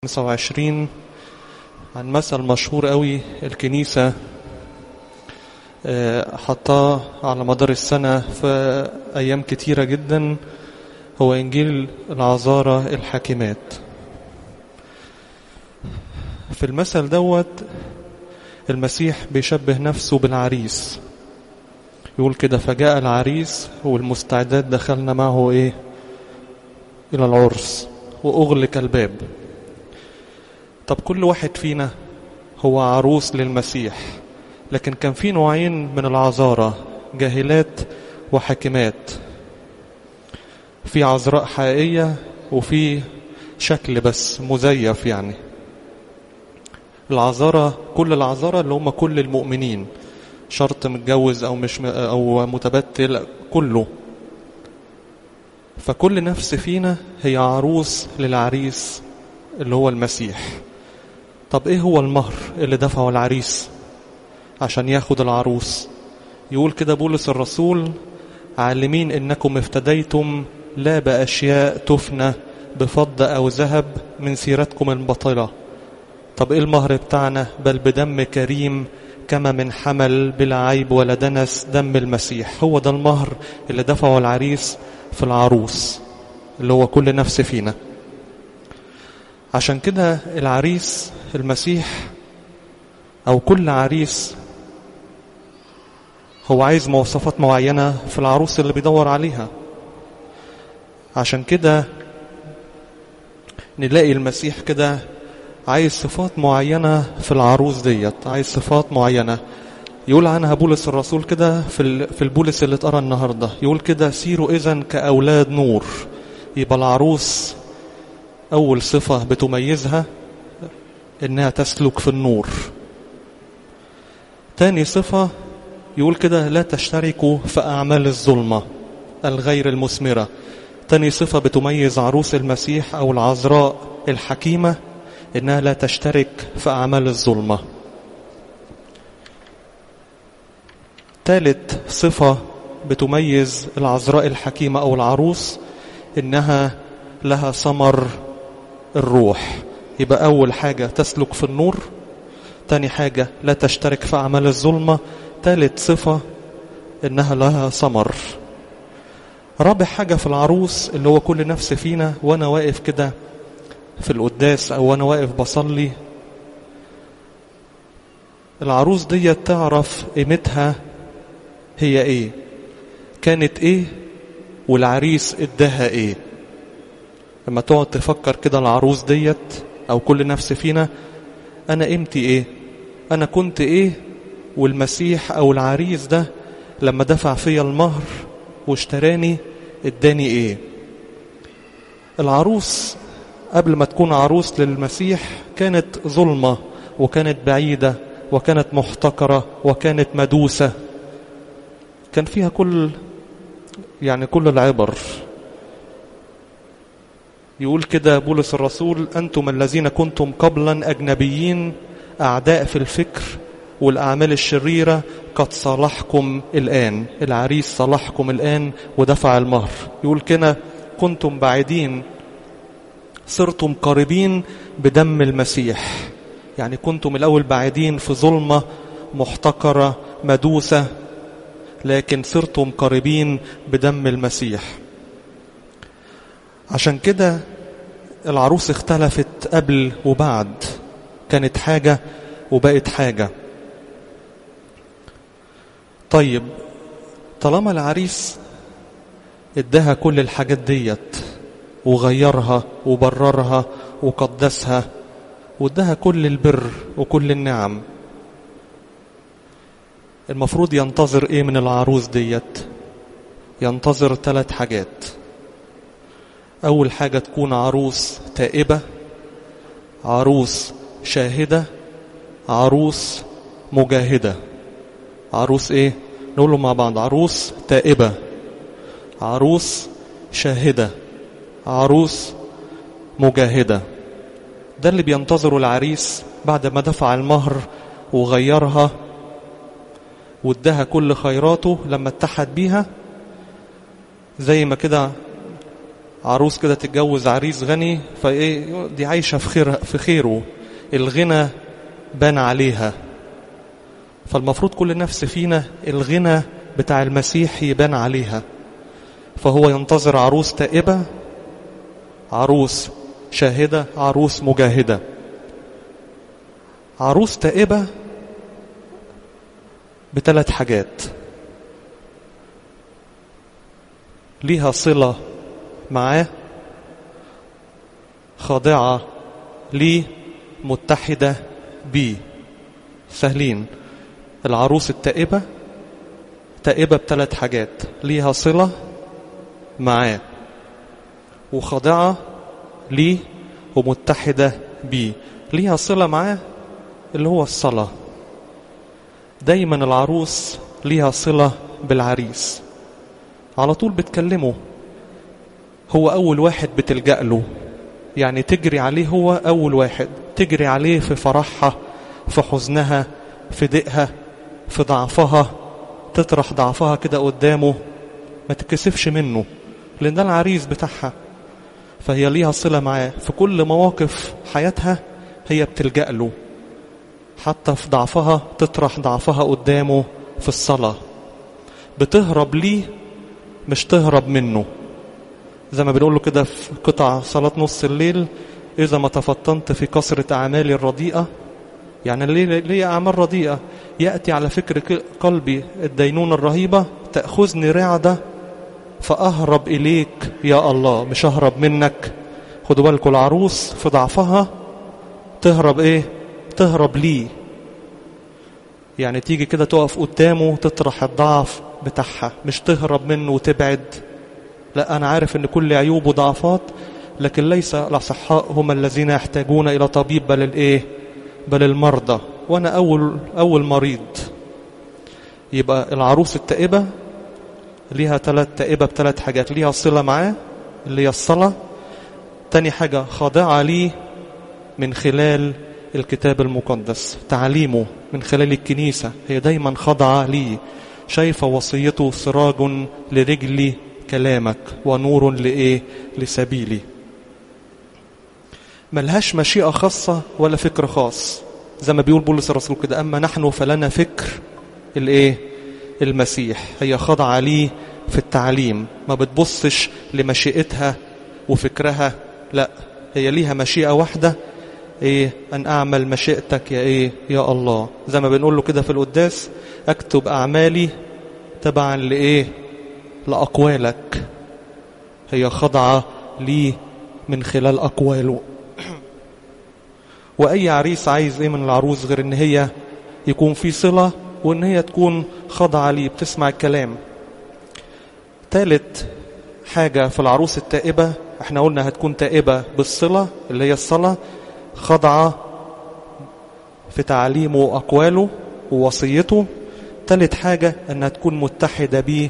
25 عن مثل مشهور قوي الكنيسة حطاه على مدار السنة في أيام كتيرة جدا هو إنجيل العذارة الحاكمات في المثل دوت المسيح بيشبه نفسه بالعريس يقول كده فجاء العريس والمستعدات دخلنا معه ايه الى العرس واغلق الباب طب كل واحد فينا هو عروس للمسيح لكن كان في نوعين من العذارى جاهلات وحاكمات في عذراء حقيقية وفي شكل بس مزيف يعني العذارى كل العذارى اللي هم كل المؤمنين شرط متجوز او مش م... او متبتل كله فكل نفس فينا هي عروس للعريس اللي هو المسيح طب ايه هو المهر اللي دفعه العريس عشان ياخد العروس يقول كده بولس الرسول عالمين انكم افتديتم لا باشياء تفنى بفضة او ذهب من سيرتكم الباطلة طب ايه المهر بتاعنا بل بدم كريم كما من حمل بلا عيب ولا دنس دم المسيح هو ده المهر اللي دفعه العريس في العروس اللي هو كل نفس فينا عشان كده العريس المسيح او كل عريس هو عايز مواصفات معينة في العروس اللي بيدور عليها عشان كده نلاقي المسيح كده عايز صفات معينة في العروس ديت عايز صفات معينة يقول عنها بولس الرسول كده في في البولس اللي اتقرا النهارده يقول كده سيروا اذا كاولاد نور يبقى العروس اول صفه بتميزها انها تسلك في النور تاني صفه يقول كده لا تشتركوا في اعمال الظلمه الغير المثمره تاني صفه بتميز عروس المسيح او العذراء الحكيمه انها لا تشترك في اعمال الظلمه ثالث صفة بتميز العذراء الحكيمة أو العروس إنها لها ثمر الروح يبقى أول حاجة تسلك في النور تاني حاجة لا تشترك في أعمال الظلمة ثالث صفة إنها لها ثمر رابع حاجة في العروس اللي هو كل نفس فينا وأنا واقف كده في القداس أو وأنا واقف بصلي العروس دي تعرف قيمتها هي ايه كانت ايه والعريس اداها ايه لما تقعد تفكر كده العروس ديت او كل نفس فينا انا قيمتي ايه انا كنت ايه والمسيح او العريس ده لما دفع فيا المهر واشتراني اداني ايه العروس قبل ما تكون عروس للمسيح كانت ظلمة وكانت بعيدة وكانت محتقرة وكانت مدوسة كان فيها كل يعني كل العبر يقول كده بولس الرسول أنتم الذين كنتم قبلا أجنبيين أعداء في الفكر والأعمال الشريرة قد صالحكم الآن العريس صالحكم الآن ودفع المهر يقول كده كنتم بعيدين صرتم قريبين بدم المسيح يعني كنتم الأول بعيدين في ظلمة محتقرة مدوسة لكن صرتم قريبين بدم المسيح عشان كده العروس اختلفت قبل وبعد كانت حاجة وبقت حاجة طيب طالما العريس اداها كل الحاجات ديت وغيرها وبررها وقدسها واداها كل البر وكل النعم المفروض ينتظر ايه من العروس ديت ينتظر ثلاث حاجات اول حاجة تكون عروس تائبة عروس شاهدة عروس مجاهدة عروس ايه نقوله مع بعض عروس تائبة عروس شاهدة عروس مجاهدة ده اللي بينتظره العريس بعد ما دفع المهر وغيرها واداها كل خيراته لما اتحد بيها زي ما كده عروس كده تتجوز عريس غني فايه دي عايشه في خير في خيره الغنى بان عليها فالمفروض كل نفس فينا الغنى بتاع المسيح يبان عليها فهو ينتظر عروس تائبه عروس شاهده عروس مجاهده عروس تائبه بثلاث حاجات ليها صله معاه خاضعة ليه متحدة بيه سهلين العروس التائبة تائبة بثلاث حاجات ليها صلة معاه وخاضعة ليه ومتحدة بيه ليها صلة معاه اللي هو الصلاة دايما العروس ليها صلة بالعريس على طول بتكلمه هو أول واحد بتلجأ له يعني تجري عليه هو أول واحد تجري عليه في فرحها في حزنها في ضيقها في ضعفها تطرح ضعفها كده قدامه ما تكسفش منه لأن ده العريس بتاعها فهي ليها صلة معاه في كل مواقف حياتها هي بتلجأ له حتى في ضعفها تطرح ضعفها قدامه في الصلاة بتهرب ليه مش تهرب منه زي ما بنقول له كده في قطع صلاة نص الليل إذا ما تفطنت في كثرة أعمالي الرديئة يعني ليه ليه أعمال رديئة يأتي على فكر قلبي الدينونة الرهيبة تأخذني رعدة فأهرب إليك يا الله مش أهرب منك خدوا بالكم العروس في ضعفها تهرب إيه تهرب ليه يعني تيجي كده تقف قدامه تطرح الضعف بتاعها مش تهرب منه وتبعد لا أنا عارف أن كل عيوب وضعفات لكن ليس الأصحاء هم الذين يحتاجون إلى طبيب بل الإيه بل المرضى وأنا أول, أول مريض يبقى العروس التائبة ليها ثلاث تائبة بثلاث حاجات ليها صلة معاه اللي هي الصلاة تاني حاجة خاضعة ليه من خلال الكتاب المقدس تعليمه من خلال الكنيسة هي دايما خاضعة ليه شايفة وصيته سراج لرجلي كلامك ونور لإيه لسبيلي ملهاش مشيئة خاصة ولا فكر خاص زي ما بيقول بولس الرسول كده أما نحن فلنا فكر الإيه المسيح هي خاضعة ليه في التعليم ما بتبصش لمشيئتها وفكرها لا هي ليها مشيئة واحدة ايه ان اعمل مشيئتك يا ايه يا الله زي ما بنقول له كده في القداس اكتب اعمالي تبعا لايه لاقوالك هي خاضعه لي من خلال اقواله واي عريس عايز ايه من العروس غير ان هي يكون في صله وان هي تكون خاضعه ليه بتسمع الكلام ثالث حاجه في العروس التائبه احنا قلنا هتكون تائبه بالصله اللي هي الصلاه خضعة في تعليمه وأقواله ووصيته ثالث حاجة أنها تكون متحدة بيه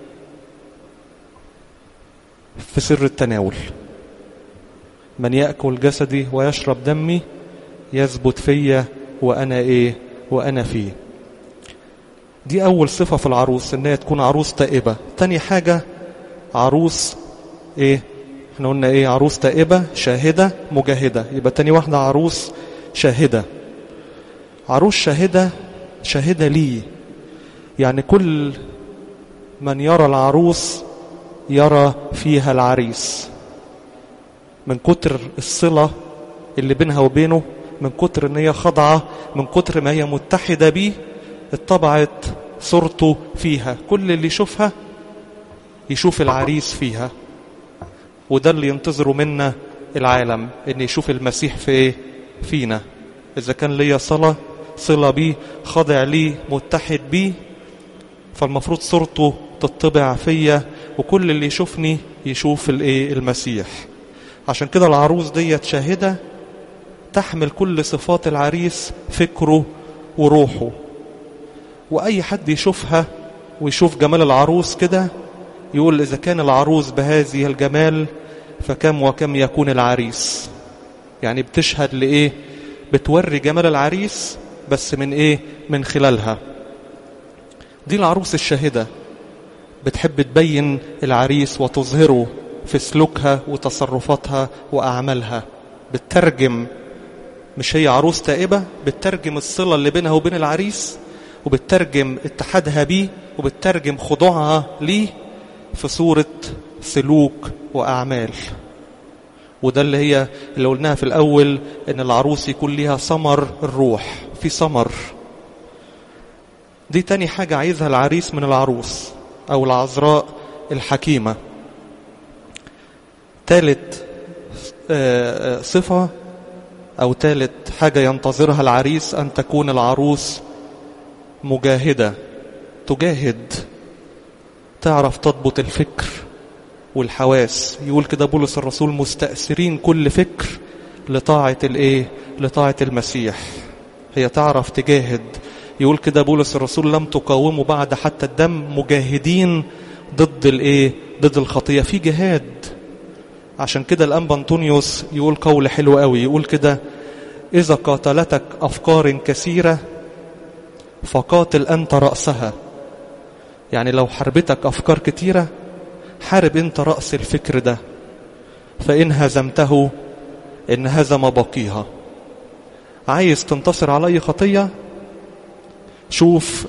في سر التناول من يأكل جسدي ويشرب دمي يثبت فيا وأنا إيه وأنا فيه دي أول صفة في العروس إنها تكون عروس تائبة تاني حاجة عروس إيه احنا قلنا ايه عروس تائبة شاهدة مجاهدة يبقى تاني واحدة عروس شاهدة عروس شاهدة شاهدة لي يعني كل من يرى العروس يرى فيها العريس من كتر الصلة اللي بينها وبينه من كتر ان هي خاضعة من كتر ما هي متحدة بيه اتطبعت صورته فيها كل اللي يشوفها يشوف العريس فيها وده اللي ينتظره منا العالم ان يشوف المسيح في ايه فينا اذا كان ليا صلاه صله بيه خاضع ليه متحد بيه فالمفروض صورته تطبع فيا وكل اللي يشوفني يشوف الايه المسيح عشان كده العروس ديت شاهده تحمل كل صفات العريس فكره وروحه واي حد يشوفها ويشوف جمال العروس كده يقول إذا كان العروس بهذه الجمال فكم وكم يكون العريس يعني بتشهد لإيه بتوري جمال العريس بس من إيه من خلالها دي العروس الشاهدة بتحب تبين العريس وتظهره في سلوكها وتصرفاتها وأعمالها بتترجم مش هي عروس تائبة بتترجم الصلة اللي بينها وبين العريس وبتترجم اتحادها بيه وبتترجم خضوعها ليه في صورة سلوك وأعمال وده اللي هي اللي قلناها في الأول إن العروس يكون ليها ثمر الروح في ثمر دي تاني حاجة عايزها العريس من العروس أو العذراء الحكيمة تالت صفة أو تالت حاجة ينتظرها العريس أن تكون العروس مجاهدة تجاهد تعرف تضبط الفكر والحواس يقول كده بولس الرسول مستأثرين كل فكر لطاعة الايه لطاعة المسيح هي تعرف تجاهد يقول كده بولس الرسول لم تقاوموا بعد حتى الدم مجاهدين ضد الايه ضد الخطية في جهاد عشان كده الأنبا أنطونيوس يقول قول حلو قوي يقول كده إذا قاتلتك أفكار كثيرة فقاتل أنت رأسها يعني لو حربتك أفكار كتيرة حارب أنت رأس الفكر ده فإن هزمته إن هزم باقيها عايز تنتصر على أي خطية شوف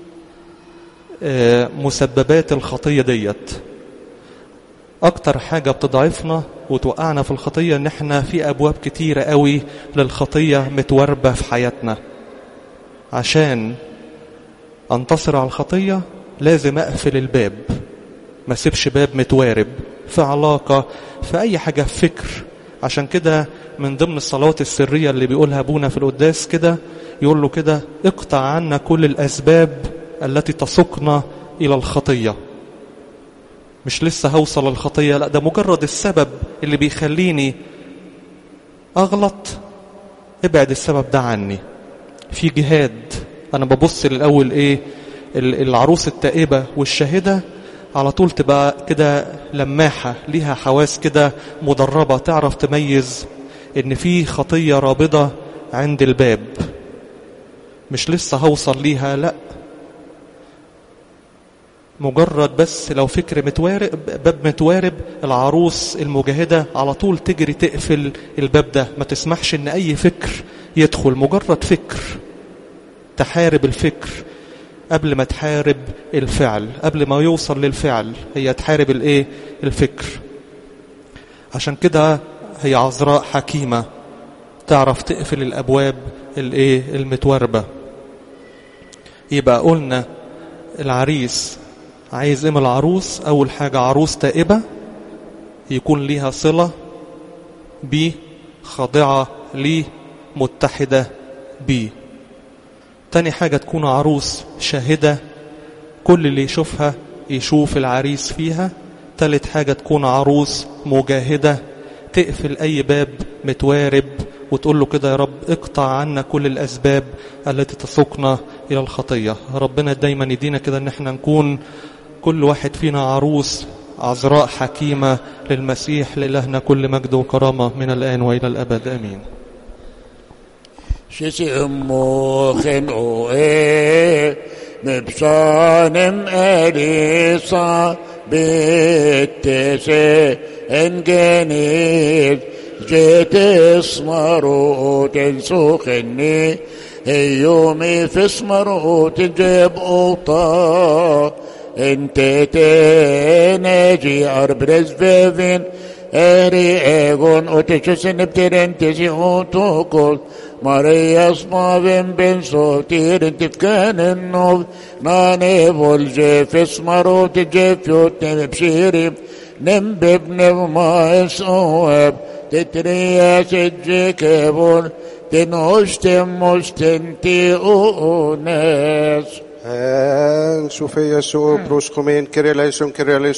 مسببات الخطية ديت أكتر حاجة بتضعفنا وتوقعنا في الخطية إن إحنا في أبواب كتيرة قوي للخطية متوربة في حياتنا عشان أنتصر على الخطية لازم أقفل الباب ما سيبش باب متوارب في علاقة في أي حاجة في فكر عشان كده من ضمن الصلوات السرية اللي بيقولها أبونا في القداس كده يقول له كده اقطع عنا كل الأسباب التي تسوقنا إلى الخطية مش لسه هوصل للخطية لا ده مجرد السبب اللي بيخليني أغلط ابعد السبب ده عني في جهاد أنا ببص للأول إيه العروس التائبة والشاهدة على طول تبقى كده لماحة ليها حواس كده مدربة تعرف تميز إن في خطية رابضة عند الباب مش لسه هوصل ليها لا مجرد بس لو فكر متوارب باب متوارب العروس المجاهدة على طول تجري تقفل الباب ده ما تسمحش ان اي فكر يدخل مجرد فكر تحارب الفكر قبل ما تحارب الفعل قبل ما يوصل للفعل هي تحارب الايه الفكر عشان كده هي عذراء حكيمة تعرف تقفل الابواب الايه المتوربة يبقى قلنا العريس عايز ايه من العروس اول حاجة عروس تائبة يكون ليها صلة بيه خاضعة ليه متحدة بيه تاني حاجة تكون عروس شاهدة كل اللي يشوفها يشوف العريس فيها تالت حاجة تكون عروس مجاهدة تقفل أي باب متوارب وتقول له كده يا رب اقطع عنا كل الأسباب التي تسوقنا إلى الخطية ربنا دايما يدينا كده ان احنا نكون كل واحد فينا عروس عذراء حكيمة للمسيح لإلهنا كل مجد وكرامة من الآن وإلى الأبد آمين شسمو خنقو ايه مبصانم أليصا بالتسي انجنيز جيت اسمرو تنسوخني يومي في اسمرو تجيب اوطا انت تنجي اربرز فيفين اري ايغون وتشسن بترنتسي اوتوكول ماريا صمابن بن صوتير انت فكان النوب ناني بولجي في اسمرو تجيب يوتن بشيري نم بابن ما يسوب تتريا سجي كيبون تنوش تموش تنتي أوناس En Sofia så brorskomin, Kirillation, Kirillation.